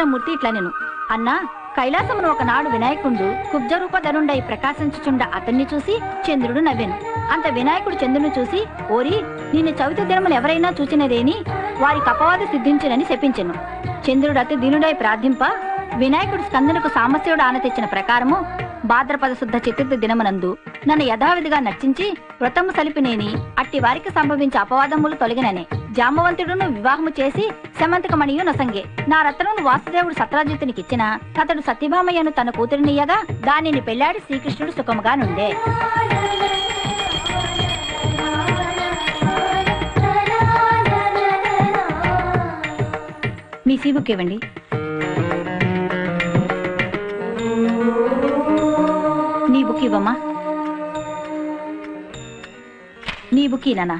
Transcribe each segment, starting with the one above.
మూర్తి ఇట్లా నేను అన్నా కైలాసమును ఒకనాడు వినాయకుడు కుబ్జ రూపధనుండై ప్రకాశించుచుండ అతన్ని చూసి చంద్రుడు నవ్వెను అంత వినాయకుడు చంద్రుని చూసి ఓరి నిన్ను చవితి దినములు ఎవరైనా చూచినదేని వారికి అపవాదు సిద్ధించునని శపించెను చంద్రుడు అతి దీనుడై ప్రార్థింప వినాయకుడు స్కందనకు సామస్యుడు ఆన తెచ్చిన ప్రకారము భాద్రపద శుద్ధ చతుర్థి దినమునందు నన్ను యథావిధిగా నర్చించి వ్రతము సలిపినేని అట్టి వారికి సంభవించే అపవాదములు తొలగిననే జామవంతుడును వివాహము చేసి శమంతకమణియు నొసంగే నా రత్నమును వాసుదేవుడు సత్రాజిత్తునికి ఇచ్చిన అతడు సత్యభామయ్యను తన కూతురినియగా దానిని పెళ్లాడి శ్రీకృష్ణుడు సుఖముగా నుండే మీ సీబుక్ ఇవ్వండి నీ బుక్ ఇవ్వమ్మా నీ బుక్ నానా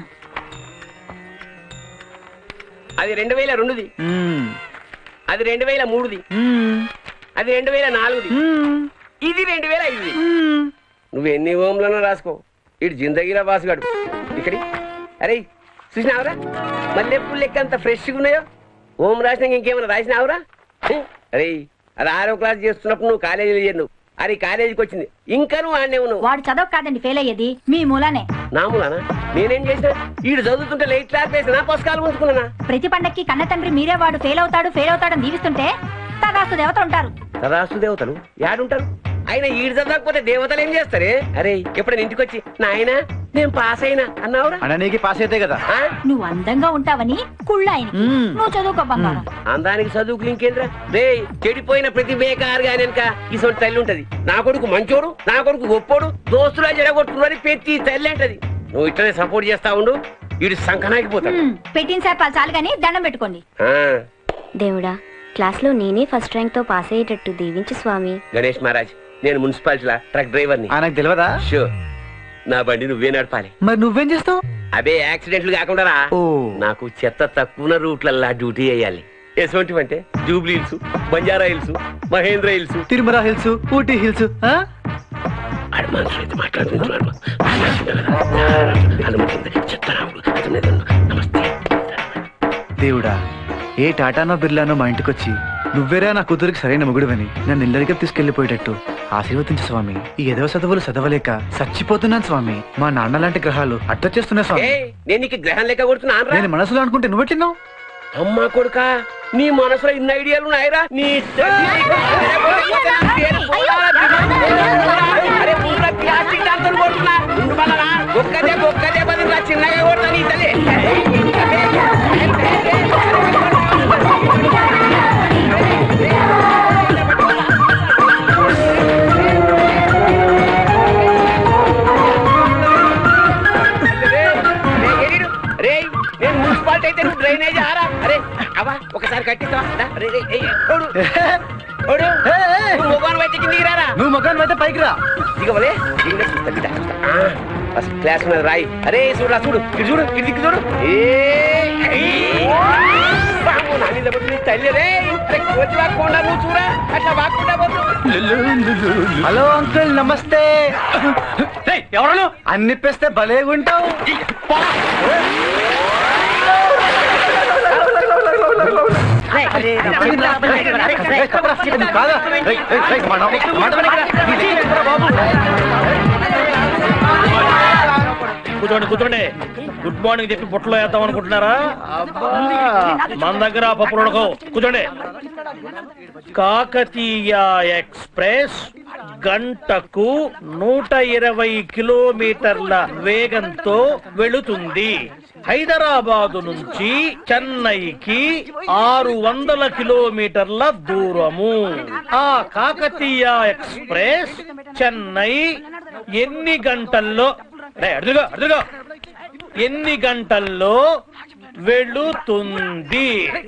అది రెండు వేల రెండుది అది రెండు వేల మూడుది అది రెండు వేల నాలుగుది ఇది రెండు వేల ఐదుది నువ్వు ఎన్ని ఓంలను రాసుకో ఇటు జిందగీరా బాసుగాడు ఇక్కడి అరే చూసినావురా మల్లెపూలు లెక్క అంత ఫ్రెష్గా ఉన్నాయో ఓం రాసినాక ఇంకేమైనా రాసినావురా హే, అరే అది ఆరో క్లాస్ చేస్తున్నప్పుడు నువ్వు కాలేజీలో చేరు నువ్వు అది కాలేజీకి వచ్చింది ఇంకా నువ్వు ఆడనే ఉన్నావు వాడు చదవ కాదండి ఫెయిల్ అయ్యేది మీ మూలానే నాములానా నేనేం చేసినా ఈడు చదువుతుంటే లైట్ క్లాస్ వేసినా పుస్తకాలు ఉంచుకున్నానా ప్రతి పండక్కి కన్న తండ్రి మీరే వాడు ఫెయిల్ అవుతాడు ఫెయిల్ అవుతాడని దీవిస్తుంటే తదాస్తు దేవత ఉంటారు సదాస్తు దేవతలు యాడుంటారు ఆయన ఈడు చదవకపోతే దేవతలు ఏం చేస్తారే అరే ఎప్పుడైనా ఇంటికి వచ్చి నాయన నేను పాస్ అయినా అన్నావురా అననీకి పాస్ అయితే కదా ఆ? నువ్వు అందంగా ఉంటావని కుళ్ళ ఆయనకి మ్మ్. నువ్వు చదువుకో బంగారం అందానికి చదువుకు ఇంకేంద్రా రే చెడిపోయిన ప్రతి బేకారు గానక ఈ సొంత తల్లి ఉంటది నా కొడుకు మంచోడు నా కొడుకు గొప్పోడు దోస్తులా జడగొట్టుకున్నది పెట్టి తల్లి అంటది నువ్వు ఇట్లనే సపోర్ట్ చేస్తా ఉండు వీడు సంకనాకిపోతాడు మ్మ్. పెట్టిన సేపాలు చాలు కానీ దండం పెట్టుకోండి ఆ, దేవుడా క్లాస్లో నేనే ఫస్ట్ ర్యాంక్తో పాస్ అయ్యేటట్టు దీవించు స్వామి గణేష్ మహారాజ్ నేను మున్సిపాలిటీలా ట్రక్ డ్రైవర్ని ఆయనకు తెలియదా షో నా బండి నువ్వే నడపాలి మరి నువ్వేం చేస్తావు అబే యాక్సిడెంట్లు కాకుండా రా. ఓ నాకు చెత్త తక్కువ రూట్లల్లా డ్యూటీ చేయాలి ఎటువంటివంటే జూబ్లీ హిల్స్ బంజారా హిల్స్ మహేంద్ర హిల్స్ తిరుమల హిల్స్ ఊటీ హిల్స్ ఆ? ఆడ మనుషులు అయితే మాట్లాడుతున్నాడు హనుమంతుడు చెత్తరాముడు అతను నమస్తే దేవుడా ఏ టాటానో బిర్లానో మా ఇంటికి వచ్చి నువ్వేరా నా కూతురికి సరైన మొగుడువని నన్ను ఇల్లరిగా తీసుకెళ్లిపోయేటట్టు ఆశీర్వదించు స్వామి ఈ ఎదవ చదువులు చదవలేక చచ్చిపోతున్నాను స్వామి మా నాన్న లాంటి గ్రహాలు అడ్డొచ్చేస్తున్నాయి స్వామి ఏ నేను నీకు గ్రహం లెక్క కొడుతున్నాను రా నేను మనసులో అనుకుంటే నువ్వెట్టినావు అమ్మా కొడుకా నీ మనసులో ఇన్ని ఐడియాలు ఉన్నాయిరా నీ అరే పూల ప్లాస్టిక్ దాంతో కొడుతున్నా ఉండు మళ్ళా ఒక్కదే ఒక్కదే బదులు చిన్నగా కొడతా నీ తల్లి రే నేను మున్సిపాలిటీ అయితే నువ్వు డ్రైనేజ్ ఆరా అరే అవా ఒకసారి కట్టిస్తావా దా, రే, రే, ఏయ్, ఓడు, ఓడు. ఏ, ఏ, నువ్వు మొగాను అయితే కిందికి రారా నువ్వు మగాన్ అయితే పైకి రా దిగవలే దిగలే చూస్తా, బిడ్డ, చూస్తా. ఆ, ఫస్ట్ క్లాస్ మీద రాయి అరే చూడు రా చూడు ఇటు చూడు ఇటు దిక్కు చూడు ఏయ్, ఏయ్. బాబు, నా మీద పడి నీ తల్లి రే ఇంత కోచి వాక్కుండా నువ్వు చూరా అట్లా వాక్కుండా పోతు హలో అంకుల్ నమస్తే ఎవరు అన్నిప్పేస్తే భలేగుంటావు కాదా? రేయ్, రేయ్, రేయ్, మా నాన్న- మాట వినకరా. నీ దగ్గర ఎక్కడా బాబు? కూర్చోండి కూర్చోండి గుడ్ మార్నింగ్ చెప్పి బుట్టలో వేద్దాం అనుకుంటున్నారా అబ్బా. మన దగ్గర ఆ పప్పులు ఉడకవు కూర్చోండి కాకతీయ ఎక్స్ప్రెస్ గంటకు నూట ఇరవై కిలోమీటర్ల వేగంతో వెళుతుంది హైదరాబాదు నుంచి చెన్నైకి ఆరు వందల కిలోమీటర్ల దూరము ఆ కాకతీయ ఎక్స్ప్రెస్ చెన్నై ఎన్ని గంటల్లో రే, అడుగుగా అడుగుగా ఎన్ని గంటల్లో వెళుతుంది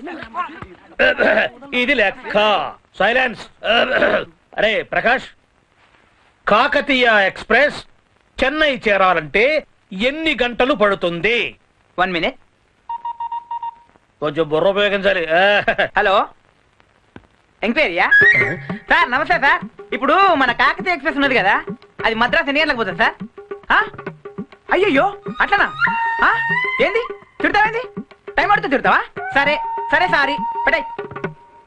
ఇది లెక్క సైలెన్స్ అరే ప్రకాష్ కాకతీయ ఎక్స్ప్రెస్ చెన్నై చేరాలంటే ఎన్ని గంటలు పడుతుంది వన్ మినిట్ కొంచెం బుర్ర ఉపయోగించాలి హలో ఎంక్వైరీయా సార్ నమస్తే సార్ ఇప్పుడు మన కాకతీయ ఎక్స్ప్రెస్ ఉన్నది కదా అది మద్రాస్ ఎన్ని గంటలకు పోతుంది సార్ ఆ? అయ్యయ్యో అట్లనా ఆ? ఏంది తిడతావేంది టైం పడుతుంది తిడతావా సరే సరే సారీ పెట్టాయి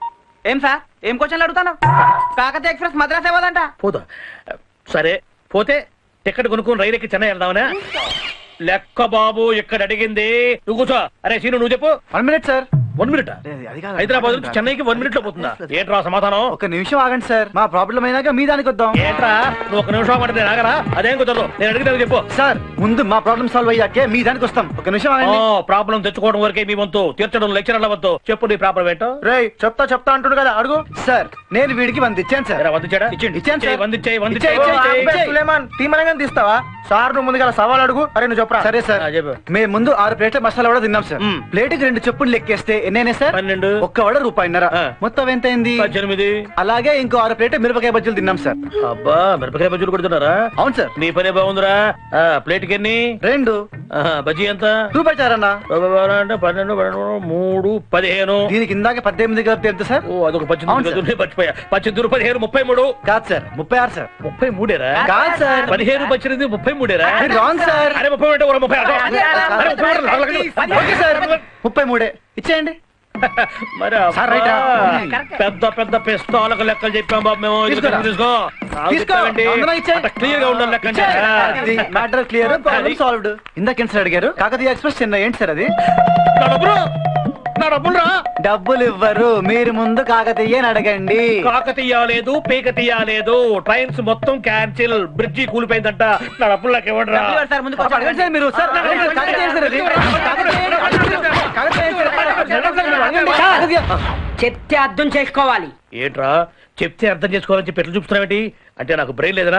ఏం సార్ ఏం క్వశ్చన్లు అడుగుతాను కాకతీయ ఎక్స్ప్రెస్ మద్రాస్ ఏవదంట పోదా సరే పోతే టికెట్ కొనుక్కొని రైలు ఎక్కి చెన్నై వెళ్దామనా లెక్క బాబు ఇక్కడ అడిగింది నువ్వు కూర్చో అరే సీను నువ్వు చెప్పు one minute sir one minute అది కాదు. హైదరాబాద్ నుంచి చెన్నైకి వన్ మినిట్ లో పోతుందా ఏంట్రా సమాధానం ఒక నిమిషం ఆగండి సార్ మా ప్రాబ్లం అయినాక మీ దానికి వద్దాం ఏంట్రా నువ్వు ఒక నిమిషం అంటే నేను ఆగరా అదేం కుదరదు నేను అడిగితే చెప్పు సార్ ముందు మా ప్రాబ్లం సాల్వ్ అయ్యాకే మీ దానికి వస్తాం ఒక నిమిషం ఆగండి ప్రాబ్లం తెచ్చుకోవడం వరకే మీ వంతు తీర్చడం లెక్చరర్ల వంతు చెప్పు నీ ప్రాబ్లం ఏంటో రేయ్ చెప్తా చెప్తా అంటుడు కదా అడుగు సార్ నేను వీడికి వంద ఇచ్చాను సార్ ఎరా, వందిచ్చాడా ఇచ్చేయండి, ఇచ్చాను సార్. వందిచ్చేయి ఇచ్చేయ్, ఇచ్చేయ్, ఇచ్చేయ్, ఇచ్చేయ్. సులేమాన్ తీమనగా తీస్తావా సార్ నువ్వు ముందుగా సవాల్ అడుగు అరే నువ్వు చెప్పరా సరే సార్ చెప్పు మేము ముందు ఆరు ప్లేట్ల మసాలా వడ తిన్నాం సార్ మ్మ్. ప్లేట్కి రెండు చెప్పులు లెక్కేస్తే ఎన్నైనా సార్ పన్నెండు ఒక్క వడ రూపాయిన్నర ఆ. మొత్తం ఎంత అయింది పద్దెనిమిది అలాగే ఇంకో ఆరు ప్లేట్ మిరపకాయ బజ్జీలు తిన్నాం సార్ అబ్బా మిరపకాయ బజ్జీలు కొడుతున్నారా అవును సార్ నీ పనే బాగుందిరా ఆ, ప్లేట్కి ఎన్ని రెండు ఆహా, బజ్జీ ఎంత రూపాయి చారన్నా బాబా అంటే పన్నెండు పన్నెండు మూడు పదిహేను దీనికి ఇందాక పద్దెనిమిది కలిపితే ఎంత సార్ ఓ అదొక అవును పద్దెనిమిది సార్. కదా, నేను మర్చిపోయా పద్దెనిమిది పదిహేను ముప్పై మూడు కాదు సార్ ముప్పై ఆరు సార్ ముప్పై మూడేరా కాదు సార్ పదిహేను పద్దెనిమిది ముప్పై మూడేరా మీరు రాంగ్ సార్ అరే ముప్పై అంటే ఒక ముప్పై అరే, అరే, ముప్పై మూడు, నాలుగు లక్షలు. ఓకే సార్ ముప్పై మూడే ఇచ్చేయండి మరి సార్, రైట్ రా. అబ్బా, పెద్ద పెద్ద పిస్తాలకు లెక్కలు చెప్పాం బాబు మేము ఇది తీసుకోరా. తీసుకో నాకు తీసుకో. చెప్పావేంటి? అందులో ఇచ్చేయ్. అంత క్లియర్ గా ఉండాలి లెక్క అంటే. మ్యాటర్ క్లియర్ ప్రాబ్లం అది. సాల్వ్డ్ ఇందాక సార్ అడిగారు కాకతీయ ఎక్స్ప్రెస్ చెన్నై ఏంటి సార్ అది నా డబ్బులు నా డబ్బులు రా డబ్బులు ఇవ్వరు మీరు ముందు కాకతీయ అని అడగండి కాక తీయలేదు పీక తీయలేదు ట్రైన్స్ మొత్తం క్యాన్సిల్ బ్రిడ్జి కూలిపోయిందంట నా డబ్బులు నాకు ఇవ్వండి రా సార్ ముందు పాప, అడగండి సార్ మీరు సార్ అడగండి, కాకతీయ సార్ అది. కాకతీయ, కాకతీయ సార్. అడగండి, కాకతీయ. చెప్తే అర్థం చేసుకోవాలి ఏంట్రా చెప్తే అర్థం చేసుకోవాలని చెప్పి ఎట్లా చూపుతున్నావేంటి అంటే నాకు బ్రెయిన్ లేదనా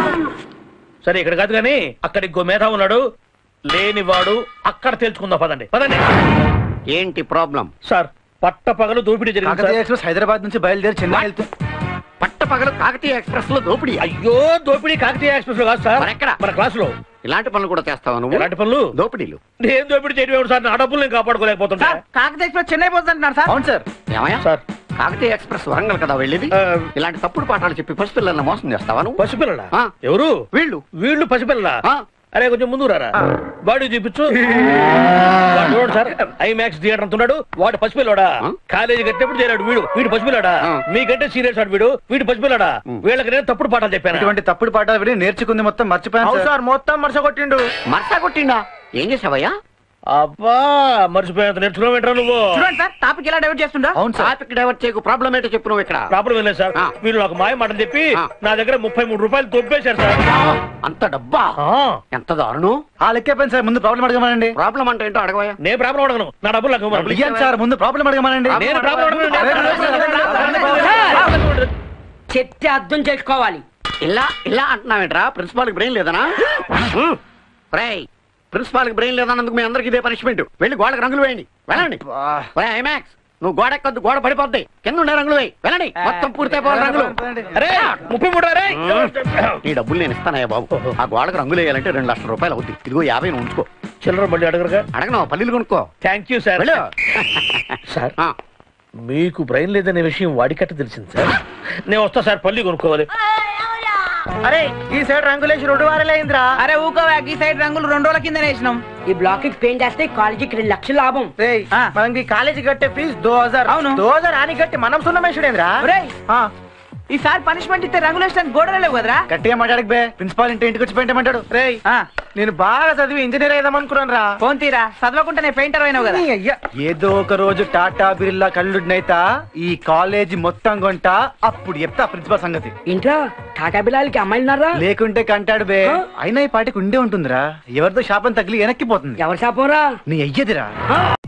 సరే ఇక్కడ కాదు కానీ అక్కడ ఇంకో మేధా ఉన్నాడు లేనివాడు అక్కడ తేల్చుకుందాం పదండి పదండి ఏంటి ప్రాబ్లం సార్ పట్ట పగలు దోపిడీ జరిగింది కాకతీయ సార్. ఎక్స్ప్రెస్ హైదరాబాద్ నుంచి బయలుదేరి చెన్నై వెళ్తూ పట్ట పగలు కాకతీయ ఎక్స్ప్రెస్ లో దోపిడీ అయ్యో దోపిడీ కాకతీయ ఎక్స్ప్రెస్ లో కాదు సార్ మరి ఎక్కడ? మన క్లాస్ లో ఇలాంటి పనులు కూడా చేస్తావా నువ్వు ఎలాంటి పనులు దోపిడీలు నేను దోపిడీ చేయడం సార్ నా డబ్బులు నేను కాపాడుకోలేకపోతున్నా సార్ కాకతీయ ఎక్స్ప్రెస్ చెన్నై పోతుంటున్నారు సార్ అవును సార్ ఏమయ్యా సార్ కాకతీయ ఎక్స్ప్రెస్ వరంగల్ కదా వెళ్ళేది ఆ, ఇలాంటి తప్పుడు పాఠాలు చెప్పి పసిపిల్లల్ని మోసం చేస్తావా నువ్వు పసిపిల్లలా ఆ. ఎవరు వీళ్ళు వీళ్ళు పసిపిల్లలా ఆ. అరే కొంచెం ముందు రారా బాడీ చూపించు వాడు చూడండి సార్ ఐమాక్స్ థియేటర్ అంటున్నాడు వాడు పసిపిల్లాడా ఆ? కాలేజీ కట్టినప్పుడు చేరాడు వీడు వీడు పసిపిల్లాడా ఆ. మీకంటే సీరియస్ వాడు వీడు వీడు పసిపిల్లాడా ఉం. వీళ్ళకి నేను తప్పుడు పాఠాలు చెప్పాను ఇటువంటి తప్పుడు పాఠాలు విని నేర్చుకుంది మొత్తం మర్చిపోయాను అవును సార్ సార్ మొత్తం మరస కొట్టిండు మరసా కొట్టిండా ఏం చేసావయ్యా అబ్బా మర్చిపోయేంత నేర్చుకున్నావు ఏంట్రా నువ్వు చూడండి సార్ టాపిక్ ఎలా డైవర్ట్ చేస్తుండో అవును సార్ టాపిక్ డైవర్ట్ చేయకు ప్రాబ్లం ఏంటో చెప్పు నువ్వు ఇక్కడ ప్రాబ్లం ఏం లేదు సార్ ఆ. వీళ్ళు నాకు మాయ మాటలు చెప్పి ఆ. నా దగ్గర ముప్పై మూడు రూపాయలు దొబ్బేశారు సార్ అంత డబ్బా ఆ. ఎంత దారుణం ఆ లెక్కపోయింది సార్ ముందు ప్రాబ్లం అడగమనండి ప్రాబ్లం అంటే ఏంటో అడగవయ్యా నేను ప్రాబ్లం అడగను నా డబ్బులు నాకు ఇవ్వమను. ఇయ్యండి సార్ ముందు ప్రాబ్లం అడగమనండి నేను ప్రాబ్లం అడగను చెప్తే అర్థం చేసుకోవాలి ఇలా ఇలా అంటున్నావేంట్రా ప్రిన్సిపాల్ కి బ్రెయిన్ లేదనా రేయ్ ప్రిన్సిపాల్ కి బ్రెయిన్ లేదన్నందుకు మీ అందరికి ఇదే పనిష్మెంట్ వెళ్ళి గోడకు రంగులు వేయండి వెళ్ళండి ఒరే ఐమాక్స్ నువ్వు గోడ ఎక్కొద్దు గోడ పడిపోద్ది కింద ఉండే రంగులు వేయి వెళ్ళండి మొత్తం పూర్తయిపోవాలి రంగులు అరే ముప్పై మూడు అరే ఈ డబ్బులు నేను ఇస్తానయ్యా బాబు ఆ గోడకు రంగులు వేయాలంటే రెండు లక్షల రూపాయలు అవుద్ది ఇదిగో యాభై నువ్వు ఉంచుకో చిల్లర మళ్ళీ అడగరుగా అడగను పల్లీలు కొనుక్కో థ్యాంక్ యూ సార్ వెళ్ళు సార్ ఆ, మీకు బ్రెయిన్ లేదనే విషయం వాడికట్ట తెలిసింది సార్ నేను వస్తా సార్ పల్లి కొనుక్కోవాలి అరే ఈ సైడ్ రంగులేసి రెండు వారాలు అయిందిరా అరే ఊకోవా ఈ సైడ్ రంగులు రెండు రోజుల కింద వేసినాం ఈ బ్లాక్ కి పెయింట్ వేస్తే కాలేజీకి రెండు లక్షలు లాభం రేయ్ ఆ. మనం ఈ కాలేజీ కట్టే ఫీజు దో హజార్ అవును. దో హజార్ అని కట్టి మనం సున్నమేషుడేంద్రా ఒరేయ్ ఈసారి పనిష్మెంట్ ఇస్తే రంగులు వేసడానికి గోడలు లేవు కదరా గట్టిగా మాట్లాడక బే ప్రిన్సిపాల్ ఇంటి ఇంటికి వచ్చి పెయింటమంటాడు రేయ్ ఆ, నేను బాగా చదివి ఇంజనీర్ అయిదాం అనుకున్నాను రా ఫోన్ తీరా చదవకుండా నేను పెయింటర్ అయినావు కదా అయ్యా ఏదో ఒక రోజు టాటా బిర్లా కళ్ళుడినైతా ఈ కాలేజీ మొత్తం కొంట అప్పుడు చెప్తా ప్రిన్సిపల్ సంగతి ఇంట్లో టాటా బిల్లాలకి అమ్మాయిలు ఉన్నారా లేకుంటే కంటాడు బే అయినా ఈ పాటికి ఉండే ఉంటుందిరా ఎవరితో శాపం తగిలి వెనక్కిపోతుంది ఎవరి శాపంరా నీ అయ్యదిరా